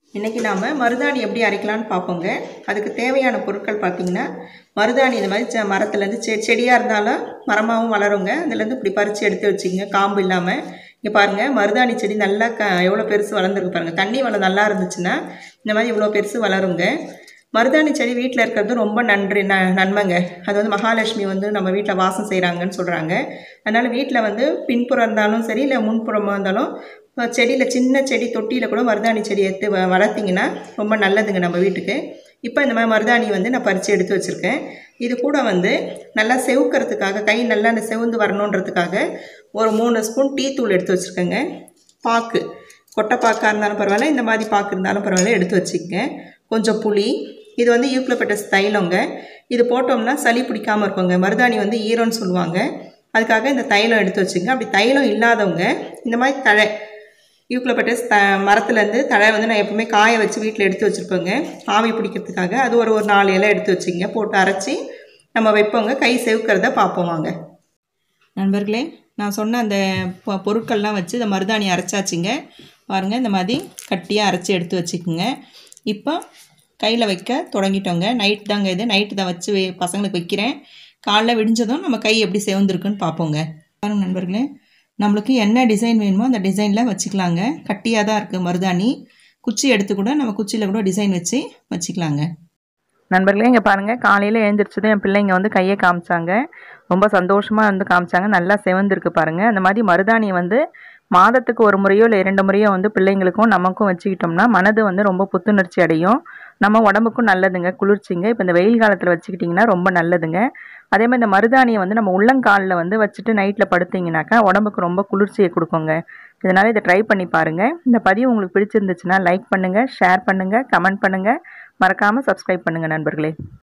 இன்றைக்கி நாம் மருதாணி எப்படி அரைக்கலாம்னு பார்ப்போங்க அதுக்கு தேவையான பொருட்கள் பார்த்திங்கன்னா மருதாணி இந்த மாதிரி செ மரத்துலேருந்து செ செடியாக இருந்தாலும் மரமாகவும் வளருங்க அதுலேருந்து இப்படி பறித்து எடுத்து வச்சுக்கங்க காம்பு இல்லாமல் இங்கே பாருங்கள் மருதாணி செடி நல்லா க எவ்வளோ பெருசு வளர்ந்துருக்கு பாருங்கள் தண்ணி வளம் நல்லா இருந்துச்சுன்னா இந்த மாதிரி இவ்வளோ பெருசு வளருங்க மருதாணி செடி வீட்டில் இருக்கிறது ரொம்ப நன்றி ந நன்மைங்க அது வந்து மகாலட்சுமி வந்து நம்ம வீட்டில் வாசம் செய்கிறாங்கன்னு சொல்கிறாங்க அதனால் வீட்டில் வந்து பின்புறம் இருந்தாலும் சரி இல்லை முன்புறமாக இருந்தாலும் செடியில் சின்ன செடி தொட்டியில் கூட மருதாணி செடி எடுத்து வ வளர்த்திங்கன்னா ரொம்ப நல்லதுங்க நம்ம வீட்டுக்கு இப்போ இந்த மாதிரி மருதாணி வந்து நான் பறித்து எடுத்து வச்சுருக்கேன் இது கூட வந்து நல்லா செவுக்கிறதுக்காக கை நல்லா அந்த செவுந்து வரணுன்றதுக்காக ஒரு மூணு ஸ்பூன் டீ தூள் எடுத்து வச்சுருக்கேங்க பாக்கு கொட்டை பாக்காக இருந்தாலும் பரவாயில்ல இந்த மாதிரி பாக்கு இருந்தாலும் பரவாயில்ல எடுத்து வச்சுக்கங்க கொஞ்சம் புளி இது வந்து யூக்லோபெட்டஸ் தைலங்க இது போட்டோம்னா சளி பிடிக்காமல் இருக்குங்க மருதாணி வந்து ஈரம்னு சொல்லுவாங்க அதுக்காக இந்த தைலம் எடுத்து வச்சுங்க அப்படி தைலம் இல்லாதவங்க இந்த மாதிரி தழை யூக்லோபெட்டஸ் த மரத்துலேருந்து தழை வந்து நான் எப்பவுமே காய வச்சு வீட்டில் எடுத்து வச்சுருப்பேங்க ஆவி பிடிக்கிறதுக்காக அது ஒரு ஒரு நாலு இலை எடுத்து வச்சுங்க போட்டு அரைச்சி நம்ம வைப்போங்க கை செவுக்கிறத பார்ப்போம் வாங்க நண்பர்களே நான் சொன்ன அந்த பொ- பொருட்கள்லாம் வச்சு இந்த மருதாணி அரைச்சாச்சுங்க பாருங்கள் இந்த மாதிரி கட்டியாக அரைச்சி எடுத்து வச்சுக்கோங்க இப்போ கையில் வைக்க தொடங்கிட்டோங்க நைட் தாங்க இது நைட்டு தான் வச்சு வை- பசங்களுக்கு வைக்கிறேன் காலைல விடிஞ்சதும் நம்ம கை எப்படி செவந்திருக்குன்னு பார்ப்போங்க பாருங்க நண்பர்களே நம்மளுக்கு என்ன டிசைன் வேணுமோ அந்த டிசைனில் வச்சுக்கலாங்க கட்டியாக தான் இருக்குது மருதாணி குச்சி எடுத்து கூட நம்ம குச்சியில் கூட டிசைன் வச்சு வச்சுக்கலாங்க நண்பர்களே இங்கே பாருங்கள் காலையில் எழுந்திரிச்சதும் என் பிள்ளைங்க வந்து கையை காமிச்சாங்க ரொம்ப சந்தோஷமாக வந்து காமிச்சாங்க நல்லா செவந்திருக்கு பாருங்கள் அந்த மாதிரி மருதாணி வந்து மாதத்துக்கு ஒரு முறையோ இல்லை இரண்டு முறையோ வந்து பிள்ளைங்களுக்கும் நமக்கும் வச்சுக்கிட்டோம்னா மனது வந்து ரொம்ப புத்துணர்ச்சி அடையும் நம்ம உடம்புக்கும் நல்லதுங்க குளிர்ச்சிங்க இப்போ இந்த வெயில் காலத்தில் வச்சுக்கிட்டிங்கன்னா ரொம்ப நல்லதுங்க அதே மாதிரி இந்த மருதாணியை வந்து நம்ம உள்ளங்காலில் வந்து வச்சுட்டு நைட்டில் படுத்தீங்கன்னாக்கா உடம்புக்கு ரொம்ப குளிர்ச்சியை கொடுக்குங்க இதனால் இதை ட்ரை பண்ணி பாருங்கள் இந்த பதிவு உங்களுக்கு பிடிச்சிருந்துச்சுன்னா லைக் பண்ணுங்கள் ஷேர் பண்ணுங்கள் கமெண்ட் பண்ணுங்கள் மறக்காமல் சப்ஸ்கிரைப் பண்ணுங்கள் நண்பர்களே